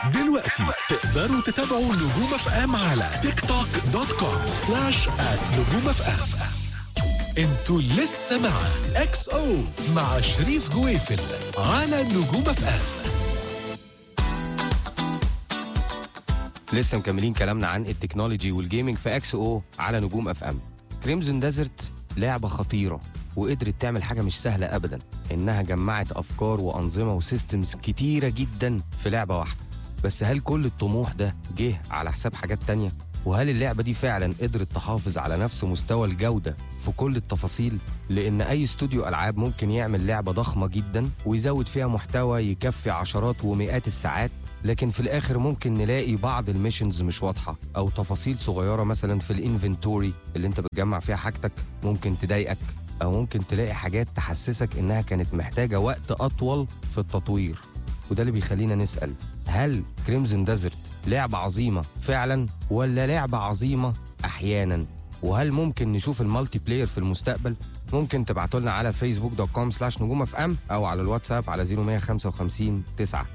دلوقتي تقدروا تتابعوا نجوم اف ام على تيك توك دوت كوم سلاش ات نجوم اف ام انتوا لسه مع اكس او مع شريف جويفل على نجوم اف ام لسه مكملين كلامنا عن التكنولوجي والجيمنج في اكس او على نجوم اف ام كريمزون ديزرت لعبه خطيره وقدرت تعمل حاجه مش سهله ابدا انها جمعت افكار وانظمه وسيستمز كتيره جدا في لعبه واحده بس هل كل الطموح ده جه على حساب حاجات تانية وهل اللعبة دي فعلا قدرت تحافظ على نفس مستوى الجودة في كل التفاصيل؟ لأن أي استوديو ألعاب ممكن يعمل لعبة ضخمة جدا ويزود فيها محتوى يكفي عشرات ومئات الساعات لكن في الآخر ممكن نلاقي بعض الميشنز مش واضحة أو تفاصيل صغيرة مثلا في الانفنتوري اللي أنت بتجمع فيها حاجتك ممكن تضايقك أو ممكن تلاقي حاجات تحسسك إنها كانت محتاجة وقت أطول في التطوير وده اللي بيخلينا نسأل هل كريمزن ديزرت لعبة عظيمة فعلا ولا لعبة عظيمة أحيانا وهل ممكن نشوف المالتي بلاير في المستقبل ممكن تبعتوا لنا على فيسبوك دوت كوم سلاش نجوم اف ام او على الواتساب على 0155 9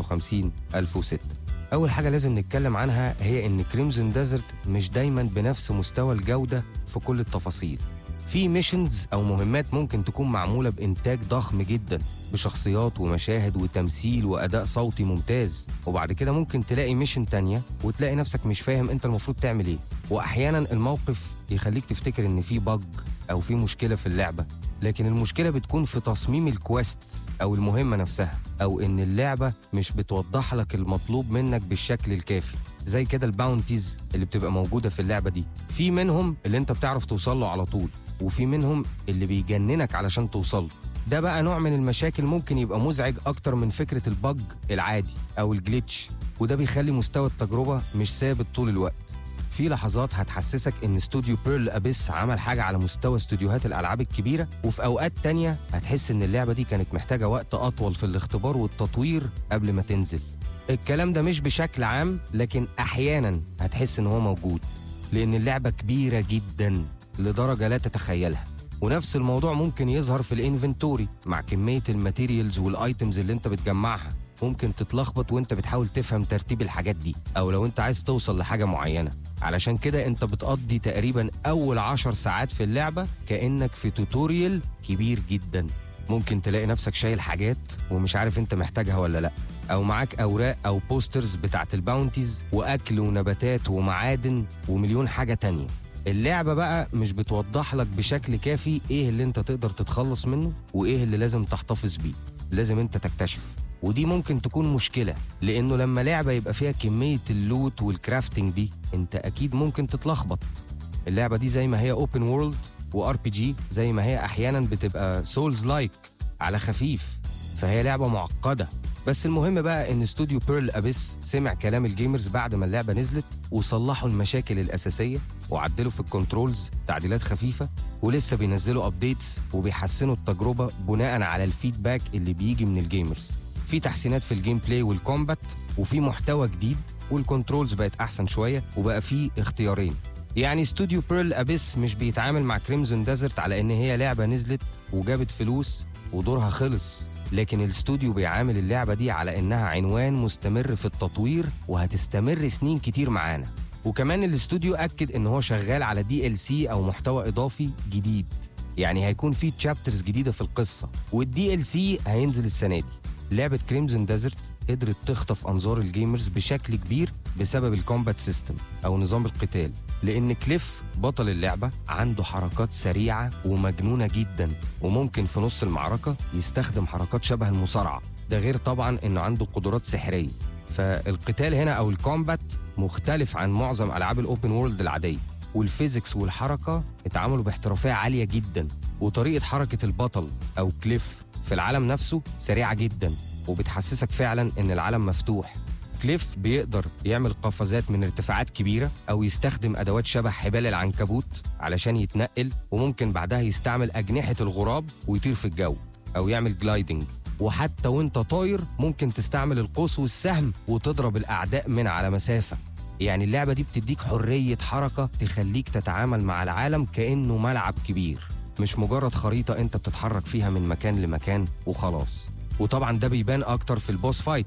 55 1006 اول حاجه لازم نتكلم عنها هي ان كريمزن ديزرت مش دايما بنفس مستوى الجوده في كل التفاصيل في ميشنز او مهمات ممكن تكون معموله بانتاج ضخم جدا بشخصيات ومشاهد وتمثيل واداء صوتي ممتاز وبعد كده ممكن تلاقي ميشن تانية وتلاقي نفسك مش فاهم انت المفروض تعمل ايه واحيانا الموقف يخليك تفتكر ان في بج او في مشكله في اللعبه لكن المشكله بتكون في تصميم الكويست او المهمه نفسها او ان اللعبه مش بتوضح لك المطلوب منك بالشكل الكافي زي كده الباونتيز اللي بتبقى موجوده في اللعبه دي في منهم اللي انت بتعرف توصل له على طول وفي منهم اللي بيجننك علشان توصل له ده بقى نوع من المشاكل ممكن يبقى مزعج اكتر من فكره البج العادي او الجليتش وده بيخلي مستوى التجربه مش ثابت طول الوقت في لحظات هتحسسك ان استوديو بيرل ابيس عمل حاجه على مستوى استوديوهات الالعاب الكبيره وفي اوقات تانية هتحس ان اللعبه دي كانت محتاجه وقت اطول في الاختبار والتطوير قبل ما تنزل الكلام ده مش بشكل عام لكن احيانا هتحس ان هو موجود لان اللعبه كبيره جدا لدرجه لا تتخيلها ونفس الموضوع ممكن يظهر في الانفنتوري مع كميه الماتيريالز والايتمز اللي انت بتجمعها ممكن تتلخبط وانت بتحاول تفهم ترتيب الحاجات دي او لو انت عايز توصل لحاجه معينه علشان كده انت بتقضي تقريبا اول عشر ساعات في اللعبه كانك في توتوريال كبير جدا ممكن تلاقي نفسك شايل حاجات ومش عارف انت محتاجها ولا لا او معاك اوراق او بوسترز بتاعت الباونتيز واكل ونباتات ومعادن ومليون حاجه تانية اللعبه بقى مش بتوضح لك بشكل كافي ايه اللي انت تقدر تتخلص منه وايه اللي لازم تحتفظ بيه لازم انت تكتشف ودي ممكن تكون مشكله لانه لما لعبه يبقى فيها كميه اللوت والكرافتنج دي انت اكيد ممكن تتلخبط اللعبه دي زي ما هي اوبن وورلد وار بي جي زي ما هي احيانا بتبقى سولز لايك على خفيف فهي لعبه معقده بس المهم بقى ان استوديو بيرل ابيس سمع كلام الجيمرز بعد ما اللعبه نزلت وصلحوا المشاكل الاساسيه وعدلوا في الكنترولز تعديلات خفيفه ولسه بينزلوا ابديتس وبيحسنوا التجربه بناء على الفيدباك اللي بيجي من الجيمرز في تحسينات في الجيم بلاي والكومبات وفي محتوى جديد والكنترولز بقت احسن شويه وبقى في اختيارين يعني استوديو بيرل ابيس مش بيتعامل مع كريمزون ديزرت على ان هي لعبه نزلت وجابت فلوس ودورها خلص لكن الاستوديو بيعامل اللعبه دي على انها عنوان مستمر في التطوير وهتستمر سنين كتير معانا وكمان الاستوديو اكد ان هو شغال على دي ال سي او محتوى اضافي جديد يعني هيكون في تشابترز جديده في القصه والدي ال سي هينزل السنه دي لعبه كريمزون ديزرت قدرت تخطف انظار الجيمرز بشكل كبير بسبب الكومبات سيستم او نظام القتال لان كليف بطل اللعبه عنده حركات سريعه ومجنونه جدا وممكن في نص المعركه يستخدم حركات شبه المصارعه ده غير طبعا انه عنده قدرات سحريه فالقتال هنا او الكومبات مختلف عن معظم العاب الاوبن وورلد العاديه والفيزيكس والحركه اتعاملوا باحترافيه عاليه جدا وطريقه حركه البطل او كليف في العالم نفسه سريعه جدا وبتحسسك فعلا ان العالم مفتوح كليف بيقدر يعمل قفزات من ارتفاعات كبيرة أو يستخدم أدوات شبه حبال العنكبوت علشان يتنقل وممكن بعدها يستعمل أجنحة الغراب ويطير في الجو أو يعمل جلايدنج وحتى وانت طاير ممكن تستعمل القوس والسهم وتضرب الأعداء من على مسافة يعني اللعبة دي بتديك حرية حركة تخليك تتعامل مع العالم كأنه ملعب كبير مش مجرد خريطة انت بتتحرك فيها من مكان لمكان وخلاص وطبعا ده بيبان اكتر في البوس فايتس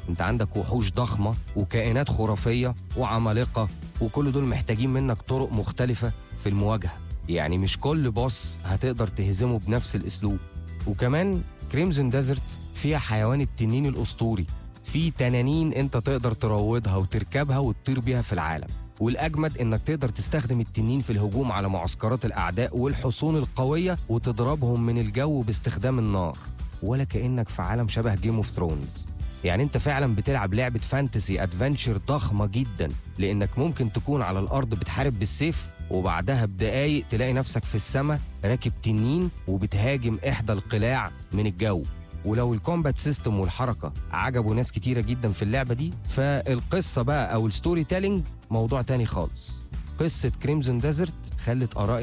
انت عندك وحوش ضخمه وكائنات خرافيه وعمالقه وكل دول محتاجين منك طرق مختلفه في المواجهه يعني مش كل بوس هتقدر تهزمه بنفس الاسلوب وكمان كريمزون ديزرت فيها حيوان التنين الاسطوري في تنانين انت تقدر تروضها وتركبها وتطير بيها في العالم والاجمد انك تقدر تستخدم التنين في الهجوم على معسكرات الاعداء والحصون القويه وتضربهم من الجو باستخدام النار ولا كانك في عالم شبه جيم اوف ثرونز يعني انت فعلا بتلعب لعبه فانتسي ادفنتشر ضخمه جدا لانك ممكن تكون على الارض بتحارب بالسيف وبعدها بدقايق تلاقي نفسك في السماء راكب تنين وبتهاجم احدى القلاع من الجو ولو الكومبات سيستم والحركه عجبوا ناس كتيره جدا في اللعبه دي فالقصه بقى او الستوري تيلينج موضوع تاني خالص قصه كريمزون ديزرت خلت اراء